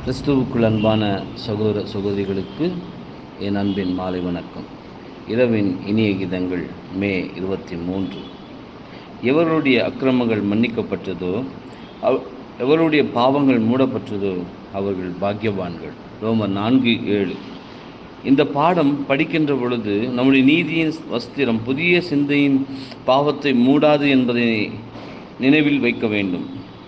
கிறிஸ்துவுக்குள் அன்பான சகோதர சகோதரிகளுக்கு என் அன்பின் மாலை வணக்கம் இரவின் இனிய கீதங்கள் மே இருபத்தி மூன்று எவருடைய அக்கிரமங்கள் மன்னிக்கப்பட்டதோ அவ் எவருடைய பாவங்கள் மூடப்பட்டதோ அவர்கள் பாக்கியவான்கள் ரோமர் நான்கு ஏழு இந்த பாடம் படிக்கின்ற பொழுது நம்முடைய நீதியின் வஸ்திரம் புதிய சிந்தையின் பாவத்தை மூடாது என்பதை நினைவில் வைக்க வேண்டும்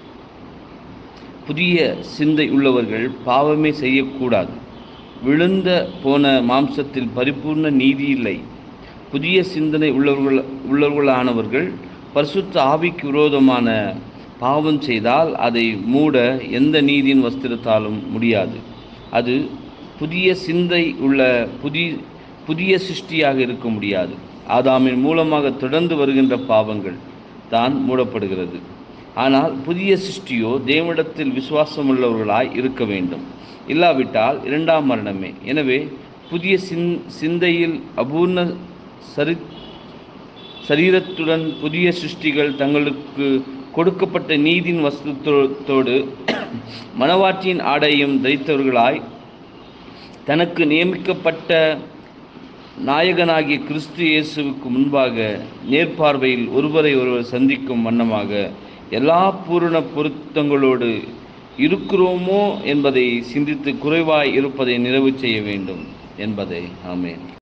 புதிய சிந்தை உள்ளவர்கள் பாவமே செய்யக்கூடாது விழுந்த போன மாம்சத்தில் பரிபூர்ண நீதி இல்லை புதிய சிந்தனை உள்ளவர்கள் உள்ளவர்களானவர்கள் பரிசுத்த ஆவிக்கு விரோதமான பாவம் செய்தால் அதை மூட எந்த நீதியின் வஸ்திரத்தாலும் முடியாது அது புதிய சிந்தை உள்ள புதிய புதிய சிருஷ்டியாக இருக்க முடியாது ஆதாமின் மூலமாக தொடர்ந்து வருகின்ற பாவங்கள் தான் மூடப்படுகிறது ஆனால் புதிய சிருஷ்டியோ தேவனிடத்தில் விசுவாசமுள்ளவர்களாய் இருக்க வேண்டும் இல்லாவிட்டால் இரண்டாம் மரணமே எனவே புதிய சிந் சிந்தையில் அபூர்ண சரி சரீரத்துடன் புதிய சிருஷ்டிகள் தங்களுக்கு கொடுக்கப்பட்ட நீதியின் வஸ்துத்தோடு மனவாட்டியின் ஆடையும் தரித்தவர்களாய் தனக்கு நியமிக்கப்பட்ட நாயகனாகிய கிறிஸ்து இயேசுவுக்கு முன்பாக நேர்பார்வையில் ஒருவரை ஒருவர் சந்திக்கும் வண்ணமாக எல்லா பூரண பொருத்தங்களோடு இருக்கிறோமோ என்பதை சிந்தித்து குறைவாய் இருப்பதை நிறைவு செய்ய வேண்டும் என்பதை ஆமேன்